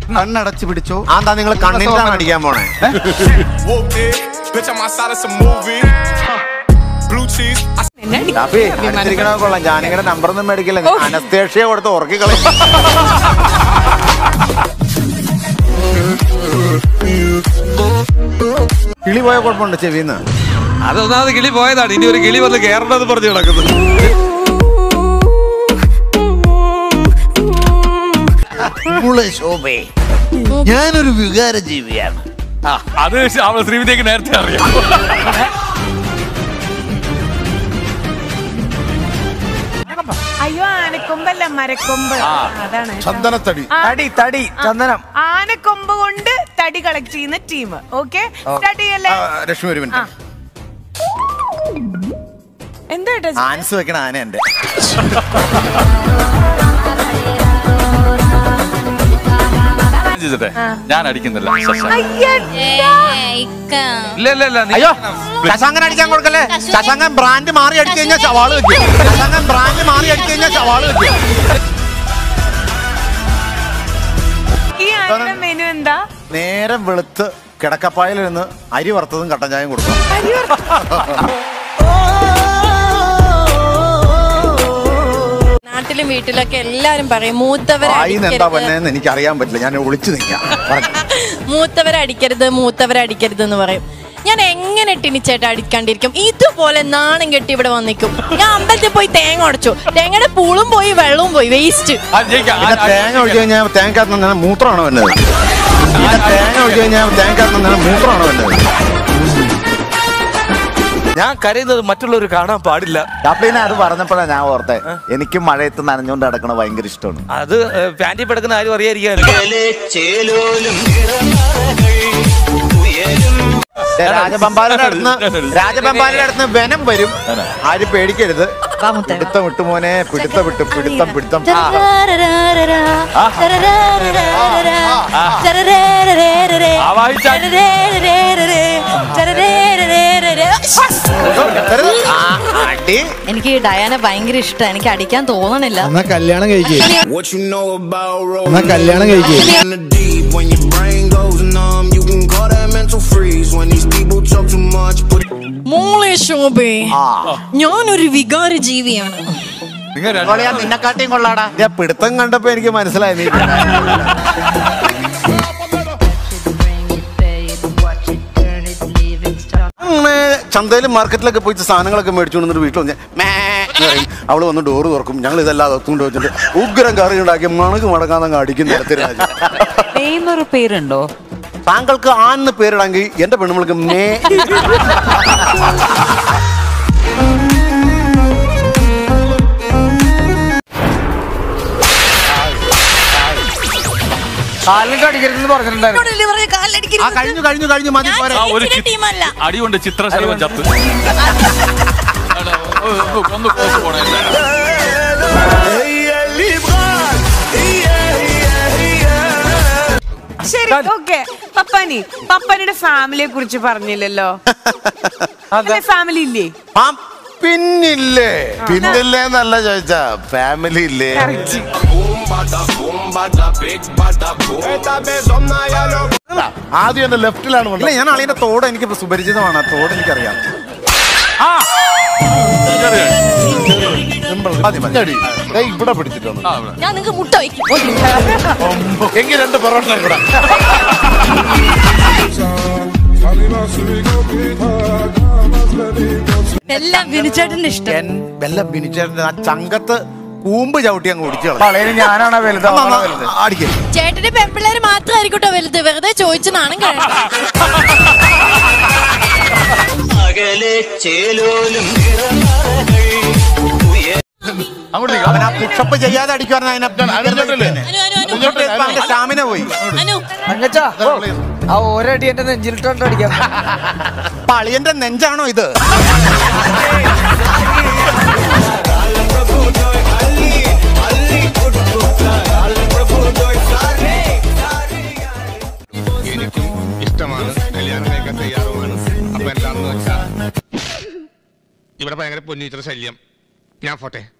കണ്ണടച്ച് പിടിച്ചോ ആ എന്താ നിങ്ങൾ കണ്ണിന്റാണ് അടിക്കാൻ പോണേ Whooped it. Bitch, I'm outside of some movie. Blue cheese. I Shafi അടിച്ചിരിക്കണ കൊള്ളാം ജാനകിയുടെ നമ്പർ ഒന്നും മേടിക്കില്ല അനസ്തേഷ്യ കൊടുത്ത് ഉറക്കി കളയും കിളി പോയ കുഴപ്പമുണ്ട് ചെവിന്ന് അതൊന്നാമത് കിളി പോയതാണ് ഇനി ഒരു കിളി വന്ന് കേറണമെന്ന് പറഞ്ഞു കിടക്കുന്നു ശോഭേ ഞാനൊരു വികാര ജീവിയാണ് അത് അവൾ ശ്രീവിദ്യക്ക് നേരത്തെ അറിയാം അയ്യോ ആനക്കൊമ്പല്ല മരക്കൊമ്പ് അതാണ് ചന്ദനത്തടി ആ, തടി തടി ചന്ദനം ആനക്കൊമ്പ് കൊണ്ട് തടി കളക്ട് ചെയ്യുന്ന ടീം ഓക്കെ സ്റ്റാർട്ട് ചെയ്യല്ലേ ലക്ഷ്മി ഒരു മിനിറ്റ് എന്താ ഏട്ടാ ഇത്? ആൻസ് വെക്കണ ആന എന്റെ ചെയ്തിട്ടെ ഞാൻ അടിക്കുന്നില്ല ശശാങ്ക്. അയ്യടാ. ഇല്ല ഇല്ല ഇല്ല നീ- അയ്യോ ശശാങ്കൻ അടിക്കാൻ കൊടുക്കല്ലേ ശശാങ്കൻ ബ്രാൻഡ് മാറി അടിച്ചു കഴിഞ്ഞാൽ സവാള് വെക്കും ശശാങ്കൻ ബ്രാൻഡ് മാറി അടിച്ചു കഴിഞ്ഞാൽ സവാള് വെക്കും ഈ ആനയുടെ മെനു എന്താ നേരം വെളുത്ത് കിടക്കപ്പായിൽ നിന്ന് അരി വറുത്തതും കട്ടൻ ചായയും കൊടുക്കും നാട്ടിലും വീട്ടിലൊക്കെ എല്ലാരും പറയും മൂത്തവരെ വായിന്ന് എന്താ അടിക്കരുത് പന്നെന്ന് എനിക്ക് അറിയാൻ പറ്റില്ല ഞാൻ ഒളിച്ചു നിൽക്കാം പറഞ്ഞു. മൂത്തവരെ അടിക്കരുത് മൂത്തവരെ അടിക്കരുത് എന്ന് പറയും ഞാൻ എങ്ങനെ ടിനിച്ചേട്ട അടിക്കാണ്ടിരിക്കും ഇതുപോലെ നാണം കെട്ടി ഇവിടെ വന്നിക്കും ഞാൻ അമ്പലത്തിൽ പോയി തേങ്ങ ഉടച്ചു തേങ്ങയുടെ പൂളും പോയി വെള്ളവും പോയി വേസ്റ്റ് ആ, ജയിക്കാം. പിന്നെ ആ, ആ, തേങ്ങ ഒഴിച്ചു കഴിഞ്ഞാൽ തേങ്ങക്കകത്ത് നിന്ന് മൂത്രമാണോ വരുന്നത് പിന്നെ തേങ്ങ ഒഴിച്ചു കഴിഞ്ഞാൽ തേങ്ങക്കകത്ത് നിന്ന് മൂത്രമാണോ വരുന്നത് ഞാൻ കരയുന്നത് മറ്റുള്ളവർ കാണാൻ പാടില്ല ചാപ്ലിനെ അത് പറഞ്ഞപ്പോഴാണ് ഞാൻ ഓർത്തെ എനിക്ക് മഴയത്ത് നനഞ്ഞുകൊണ്ട് നടക്കണ ഭയങ്കര ഇഷ്ടമാണ് അത് പാൻറ്റി പെടുക്കുന്ന ആരും അറിയാതിരിക്കാൻ രാജപമ്പാലയുടെ അടുത്ത് രാജപമ്പാലയുടെ അടുത്ത് വനം വരും ആരും പേടിക്കരുത് പിടുത്തം വിട്ടു മോനെ പിടുത്തം വിട്ടു പിടുത്തം പിടുത്തം ആ. ആ, വായിച്ചാ. ആ, അടി എനിക്ക് ഡയാന ഭയങ്കര ഇഷ്ടമാണ് എനിക്ക് അടിക്കാൻ തോന്നണില്ല എന്നാ കല്യാണം കഴിക്കേ What you know about road? എന്നാ കല്യാണം കഴിക്കേ In the deep, when your brain goes numb, you can call that mental freeze. When these people talk too much, put മോളെ ശോഭേ ഞാനൊരു വികാര ജീവിയാണ് നിങ്ങൾ കൊള്ളയാ, നിന്നെക്കാട്ടിയും കൊള്ളാടാ ഞാൻ പിടുത്തം കണ്ടപ്പോ എനിക്ക് മനസ്സിലായി നീ അങ്ങനെ ചന്തയിലും മാർക്കറ്റിലൊക്കെ പോയിട്ട് സാധനങ്ങളൊക്കെ മേടിച്ചു കൊണ്ടിട്ട് വീട്ടിൽ വന്ന് മേ എന്ന് പറയും അവള് വന്ന് ഡോറ് തുറക്കും ഞങ്ങൾ ഇതെല്ലാം അകത്തുകൊണ്ട് വെച്ചിട്ട് ഉഗ്രം കറി ഉണ്ടാക്കി മണക്ക് മടങ്ങാന്നങ്ങ് അടിക്കും നിരത്തി രാജ നെയ്മൊരു പേരുണ്ടോ താങ്കൾക്ക് ആന്ന് പേരിടാങ്കിൽ എന്റെ പെണ്ണുങ്ങൾക്ക് മേ കാലിൽ കടിക്കരുതെന്ന് പറഞ്ഞിട്ടുണ്ടായിരുന്നു ആ കഴിഞ്ഞു കഴിഞ്ഞു കഴിഞ്ഞു മതി പോരെ ആ, ഒരു ചി- ടീമല്ല അടി കൊണ്ട് ചിത്രശലഭം ചത്ത് അല്ല, ഒന്ന് ഒന്ന് ക്ലോസ് പോണേ ശരി ഓക്കെ പപ്പാനി പപ്പാനിയുടെ ഫാമിലിയെ കുറിച്ച് പറഞ്ഞില്ലല്ലോ ഫാമിലി ഇല്ലേ ആ പിന്നില്ലേ പിന്നില്ലേ എന്നല്ല ചോദിച്ചാ ഫാമിലി ഇല്ലേ boom, bada, boom, bada, big, bada, boom. Esta vez son nada, lo ആദ്യം എന്റെ ലെഫ്റ്റിലാണ് ഇല്ല ഞാൻ അളിയുടെ തോട് എനിക്ക് സുപരിചിതമാണ് ആ തോട് എനിക്കറിയാം മതി, മതി. ദേ ഇവിടെ പിടിച്ചിട്ടുണ്ട് ഞാൻ നിങ്ങൾക്ക് മുട്ട വയ്ക്കും എങ്കിൽ രണ്ട് പൊറോട്ട കൂടെ എല്ലാം വിനുചേട്ടന്റെ ഇഷ്ടം എൻ വെല്ല ബിനിച്ചേട്ടന്റെ ആ ചങ്കത്ത് കൂമ്പ് ചവിട്ടി അങ്ങ് കുടിച്ചു പളയിൽ ഞാനാണ് വലുത് അവളാണ് വലുത് അടിക്കേ ചേട്ടന്റെ പെമ്പിള്ളേര് മാത്രമായിരിക്കട്ടോ വലുത് വെറുതെ ചോദിച്ചു നാണം കഴിയും അവൻ ആ പുഷപ്പ് ചെയ്യാതെ അടിക്കുവായിരുന്നു സ്റ്റാമിന പോയി അനു തങ്കച്ചാ ആ ഒരടി എന്റെ നെഞ്ചിലിട്ടോണ്ട് അടിക്കാം പളിയന്റെ നെഞ്ചാണോ ഇത് എനിക്കും ഇഷ്ടമാണ് കല്യാണം കഴിക്കാൻ തയ്യാറുമാണ് അപ്പൊ എന്താണെന്ന് വെച്ചാൽ ഇവിടെ ഭയങ്കര പൊന്നിച്ചിട്ട് ശല്യം ഞാൻ പോട്ടെ